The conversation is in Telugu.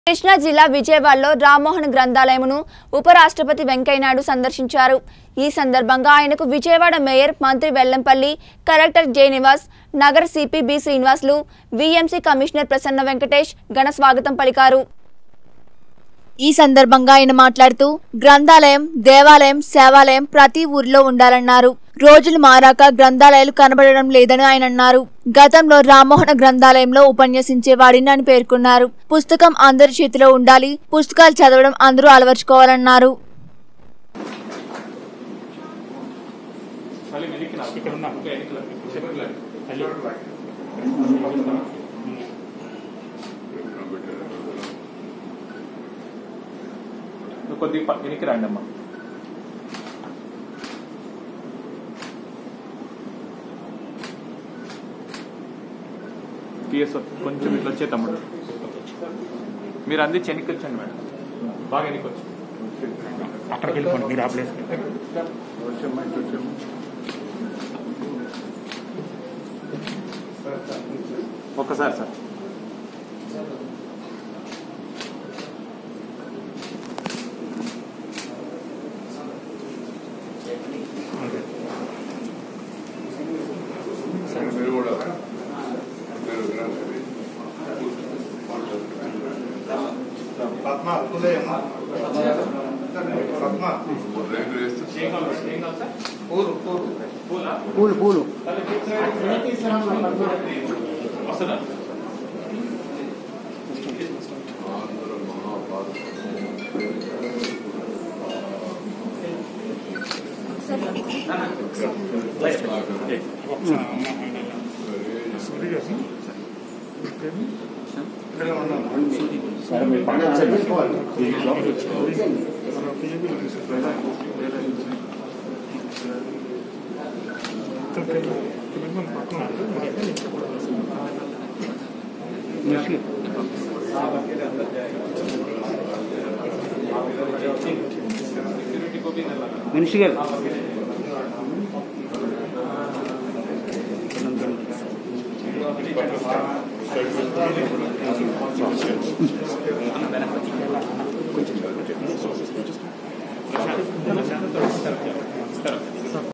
కృష్ణా జిల్లా విజయవాడలో రామ్మోహన్ గ్రంథాలయమును ఉపరాష్ట్రపతి వెంకయ్యనాయుడు సందర్శించారు ఈ సందర్భంగా ఆయనకు విజయవాడ మేయర్ మంత్రి వెల్లంపల్లి కలెక్టర్ జె నివాస్ నగర CP B Srinivasulu VMC commissioner Prasanna Venkatesh ఘన స్వాగతం పలికారు ఈ సందర్భంగా ఆయన మాట్లాడుతూ గ్రంథాలయం దేవాలయం సేవాలయం ప్రతి ఊరిలో ఉండాలన్నారు రోజులు మారాక గ్రంథాలయాలు కనబడడం లేదని ఆయన అన్నారు గతంలో రామ్మోహన గ్రంథాలయంలో ఉపన్యసించేవాడిని అని పేర్కొన్నారు పుస్తకం అందరి చేతిలో ఉండాలి పుస్తకాలు చదవడం అందరూ అలవర్చుకోవాలన్నారు నువ్వు కొద్దిగా ప- వెనక్కి రండి అమ్మా టీఎస్ కొంచెం ఇట్లా వచ్చే తమ్ముడు మీరు అందించి వెనక్కి వచ్చండి మేడం బాగా వెనక్కి వచ్చి అక్కడికి వెళ్ళిపోండి మీరు ఆ ప్లేస్ ఒక్కసారి సార్ మీరు కూడా మీరు పద్మ ఉదయమ్మ పద్మ రెండు వేస్తే పూరు పూరు పూలు పూలు వస్తుందా ఆంధ్ర మహాభారత మనిషి గారు